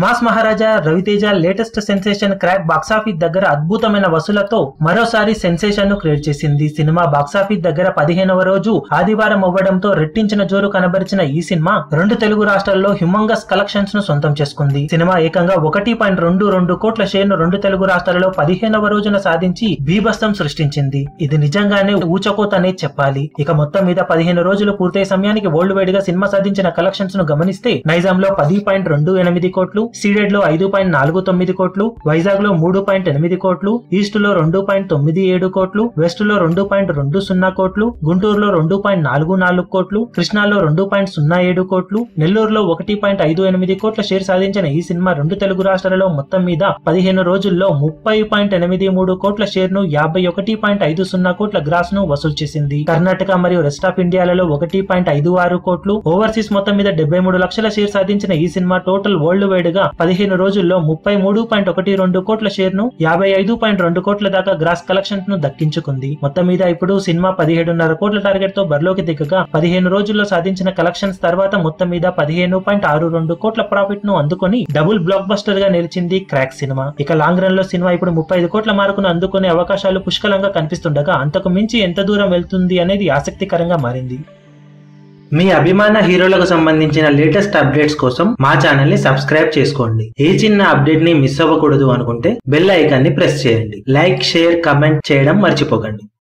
mass Maharaja Ravi Teja latest sensation Krack box office దగ్గర అద్భుతమైన వసూలతో మరోసారి సెన్సేషన్ ను క్రియేట్ చేసింది సినిమా బాక్సాఫీస్ దగ్గర పదిహేనవ రోజు ఆదివారం అవ్వడంతో రెట్టించిన జోరు కనబరిచిన ఈ సినిమా రెండు తెలుగు రాష్ట్రాల్లో హ్యూమంగస్ కలెక్షన్స్ ను సొంతం చేసుకుంది సినిమా ఏకంగా ఒకటి పాయింట్ రెండు రెండు కోట్ల షేర్ ను రెండు తెలుగు రాష్ట్రాలలో పదిహేనవ రోజున సాధించి బీభత్సం సృష్టించింది ఇది నిజంగానే ఊచకోతనే చెప్పాలి ఇక మొత్తం మీద పదిహేను రోజులు పూర్తయ్యే సమయానికి వరల్డ్ వైడ్ గా సినిమా సాధించిన కలెక్షన్స్ ను గమనిస్తే నైజాం లో పది పాయింట్ రెండు ఎనిమిది కోట్లు సీడెడ్ లో ఐదు పాయింట్ నాలుగు తొమ్మిది కోట్లు వైజాగ్ లో మూడు పాయింట్ ఎనిమిది కోట్లు ఈస్ట్ లో రెండు పాయింట్ తొమ్మిది ఏడు కోట్లు వెస్ట్ లో రెండు పాయింట్ రెండు సున్నా కోట్లు గుంటూరులో రెండు పాయింట్ నాలుగు నాలుగు కోట్లు కృష్ణాలో రెండు పాయింట్ సున్నా ఏడు కోట్లు నెల్లూరులో ఒకటి పాయింట్ ఐదు ఎనిమిది కోట్ల షేర్ సాధించిన ఈ సినిమా రెండు తెలుగు రాష్ట్రాలలో మొత్తం మీద పదిహేను రోజుల్లో ముప్పై పాయింట్ ఎనిమిది మూడు కోట్ల షేర్ ను యాభై ఒకటి పాయింట్ ఐదు సున్నా కోట్ల గ్రాస్ ను వసూలు చేసింది కర్ణాటక మరియు రెస్ట్ ఆఫ్ ఇండియాలలో ఒకటి పాయింట్ ఐదు ఆరు కోట్లు ఓవర్సీస్ మొత్తం మీద డెబ్బై మూడు లక్షల షేర్ సాధించిన ఈ సినిమా టోటల్ వరల్డ్ వైడ్ గా పదిహేను రోజుల్లో ముప్పై మూడు పాయింట్ ఒకటి రెండు కోట్ల షేర్ ను యాభై ఐదు పాయింట్ రెండు కోట్ల దాకా గ్రాస్ కలెక్షన్ ను దక్కించుకుంది మొత్తం మీద ఇప్పుడు సినిమా పదిహేడున్నర కోట్ల టార్గెట్ తో బరిలోకి దిగగా పదిహేను రోజుల్లో సాధించిన కలెక్షన్స్ తర్వాత మొత్తం మీద పదిహేను పాయింట్ ఆరు రెండు కోట్ల ప్రాఫిట్ ను అందుకొని డబుల్ బ్లాక్ బస్టర్ గా నిలిచింది క్రాక్ సినిమా ఇక లాంగ్ రన్ లో సినిమా ఇప్పుడు ముప్పై ఐదు కోట్ల మార్కును అందుకునే అవకాశాలు పుష్కలంగా కనిపిస్తుండగా అంతకు మించి ఎంత దూరం వెళ్తుంది అనేది ఆసక్తికరంగా మారింది మీ అభిమాన హీరోలకు సంబంధించిన లేటెస్ట్ అప్డేట్స్ కోసం మా ఛానల్ ని సబ్స్క్రైబ్ చేసుకోండి ఏ చిన్న అప్డేట్ ని మిస్ అవ్వకూడదు అనుకుంటే బెల్ ఐకాన్ ని ప్రెస్ చేయండి లైక్ షేర్ కమెంట్ చేయడం మర్చిపోకండి